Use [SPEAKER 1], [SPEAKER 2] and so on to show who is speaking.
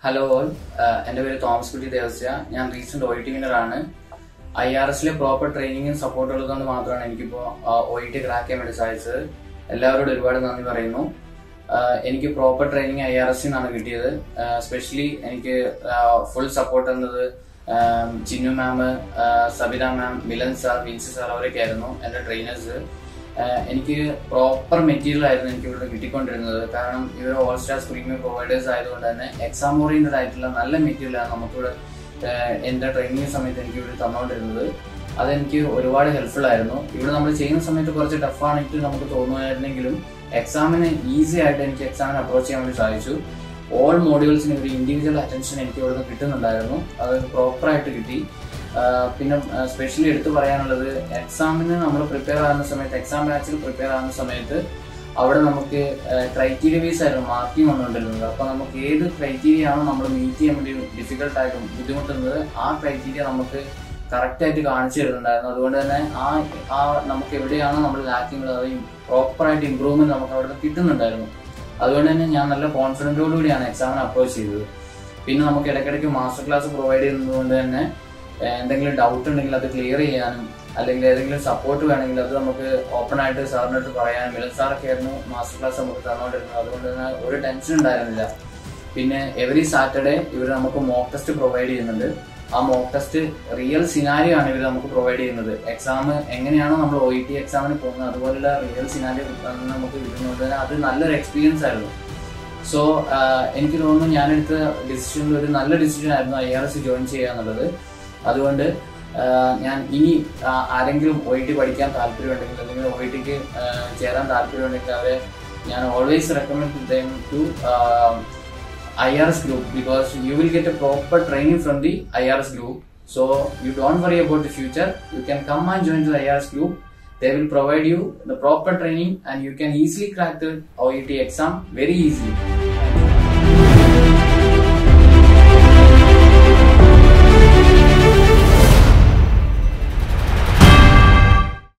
[SPEAKER 1] Hello all എന്റെ പേര് Thomas Kutty Devasya ഞാൻ റീസെന്റ് ഒ ടി വിന്നർ ആണ് ഐ ആർ എസിലെ പ്രോപ്പർ ട്രെയിനിങ്ങും സപ്പോർട്ട് ഉള്ളതുകൊണ്ട് മാത്രമാണ് എനിക്കിപ്പോ ഒ ടി ക്രാക്ക് ചെയ്യാൻ വേണ്ടി സാധിച്ചത് എല്ലാവരോടും ഒരുപാട് നന്ദി പറയുന്നു ആഹ് എനിക്ക് proper training I R S നിന്നാണ് കിട്ടിയത് സ്പെഷ്യലി എനിക്ക് ഫുൾ സപ്പോർട്ട് എന്നത് ആം, Chinnu ma'am Sabitha ma'am Milan sir Vincy sir അവരൊക്കെ ആയിരുന്നു എന്റെ ട്രെയിനേഴ്സ് എനിക്ക് പ്രോപ്പർ മെറ്റീരിയൽ ആയിരുന്നു എനിക്ക് ഇവിടെ കിട്ടിക്കൊണ്ടിരുന്നത് കാരണം ഇവർ ഓൾ സ്റ്റാർസ് പ്രീമിയം പ്രൊവൈഡേഴ്സ് ആയതുകൊണ്ട് തന്നെ എക്സാം ഓറിയന്റഡ് ആയിട്ടുള്ള നല്ല മെറ്റീരിയലാണ് നമുക്കിവിടെ ആഹ് എന്റെ ട്രെയിനിങ് സമയത്ത് എനിക്ക് ഇവിടെ തന്നുകൊണ്ടിരുന്നത് അതെനിക്ക് ഒരുപാട് ഹെൽപ്ഫുൾ ആയിരുന്നു ഇവിടെ നമ്മൾ ചെയ്യുന്ന സമയത്ത് കുറച്ച് ടഫാണെങ്കിൽ നമുക്ക് തോന്നുമായിരുന്നെങ്കിലും എക്സാമിന് ഈസി ആയിട്ട് എനിക്ക് എക്സാമിന് അപ്രോച്ച് ചെയ്യാൻ വേണ്ടി സാധിച്ചു ഓൾ മോഡ്യൂൾസിന് ഒരു ഇൻഡിവിജ്വൽ അറ്റൻഷൻ എനിക്ക് ഇവിടുന്ന് കിട്ടുന്നുണ്ടായിരുന്നു അത് പ്രോപ്പറായിട്ട് കിട്ടി ആഹ് പിന്നെ സ്പെഷ്യലി എടുത്തു പറയാനുള്ളത് എക്സാമിന് നമ്മൾ പ്രിപ്പയർ ആകുന്ന സമയത്ത് എക്സാം ബാച്ചിൽ പ്രിപ്പയർ ആകുന്ന സമയത്ത് അവിടെ നമുക്ക് ക്രൈറ്റീരിയ ബേസ് ആയിരുന്നു മാർക്കിംഗ് വന്നുകൊണ്ടിരുന്നത് അപ്പൊ നമുക്ക് ഏത് ക്രൈറ്റീരിയ ആണോ നമ്മൾ മീറ്റ് ചെയ്യാൻ വേണ്ടി ഡിഫിക്കൽട്ട് ആയിട്ടും ബുദ്ധിമുട്ടുന്നത് ആ ക്രൈറ്റീരിയ നമുക്ക് കറക്റ്റ് ആയിട്ട് കാണിച്ചു തരുന്നുണ്ടായിരുന്നു അതുകൊണ്ട് തന്നെ ആ ആ നമുക്ക് എവിടെയാണോ നമ്മൾ ലാക്കിംഗ് ഉള്ളത് അത് പ്രോപ്പർ ആയിട്ട് ഇമ്പ്രൂവ്മെന്റ് നമുക്ക് അവിടെ കിട്ടുന്നുണ്ടായിരുന്നു അതുകൊണ്ട് തന്നെ ഞാൻ നല്ല കോൺഫിഡൻറ്റോടു കൂടിയാണ് എക്സാമിന് അപ്രോച്ച് ചെയ്തത് പിന്നെ നമുക്ക് ഇടയ്ക്കിടയ്ക്ക് മാസ്റ്റർ ക്ലാസ് പ്രൊവൈഡ് ചെയ്യുന്നതുകൊണ്ട് തന്നെ ഏഹ് എന്തെങ്കിലും ഡൗട്ട് ഉണ്ടെങ്കിൽ അത് ക്ലിയർ ചെയ്യാനും അല്ലെങ്കിൽ ഏതെങ്കിലും സപ്പോർട്ട് വേണമെങ്കിൽ അത് നമുക്ക് ഓപ്പൺ ആയിട്ട് സാറിൻ്റെ അടുത്ത് പറയാനും മിലൻ സാറൊക്കെ ആയിരുന്നു മാസ്റ്റർ ക്ലാസ് നമുക്ക് തന്നുകൊണ്ടിരുന്നത് അതുകൊണ്ട് തന്നെ ഒരു ടെൻഷൻ ഉണ്ടായിരുന്നില്ല പിന്നെ എവറി സാറ്റർഡേ ഇവർ നമുക്ക് മോക്ക് ടെസ്റ്റ് പ്രൊവൈഡ് ചെയ്യുന്നുണ്ട് ആ മോക്ക് ടെസ്റ്റ് റിയൽ സിനാരിയോ ആണ് ഇവർ നമുക്ക് പ്രൊവൈഡ് ചെയ്യുന്നത് എക്സാം എങ്ങനെയാണോ നമ്മൾ ഒ ഇ ടി എക്സാമിന് പോകുന്നത് അതുപോലുള്ള റിയൽ സിനാരിയോ നമുക്ക് കിട്ടുന്നത് തന്നെ അത് നല്ലൊരു എക്സ്പീരിയൻസ് ആയിരുന്നു സോ എനിക്ക് തോന്നുന്നു ഞാനെടുത്ത ഡിസിഷനിൽ ഒരു നല്ല ഡിസിഷൻ ആയിരുന്നു ഐ ആർ എസ് ജോയിൻ ചെയ്യുക എന്നുള്ളത് അതുകൊണ്ട് ആഹ് ഞാൻ ഇനി ആ- ആരെങ്കിലും ഒ ടി പഠിക്കാൻ താല്പര്യമുണ്ടെങ്കിൽ അല്ലെങ്കിൽ ഒ ടിക്ക് ചേരാൻ താല്പര്യമുണ്ടെങ്കിൽ അവരെ ഞാൻ always recommend them to IRS group because you will get a proper training from the IRS group. So you don't worry about the future. You can come and join the IRS group. They will provide you the proper training and you can easily crack the OET exam very easily.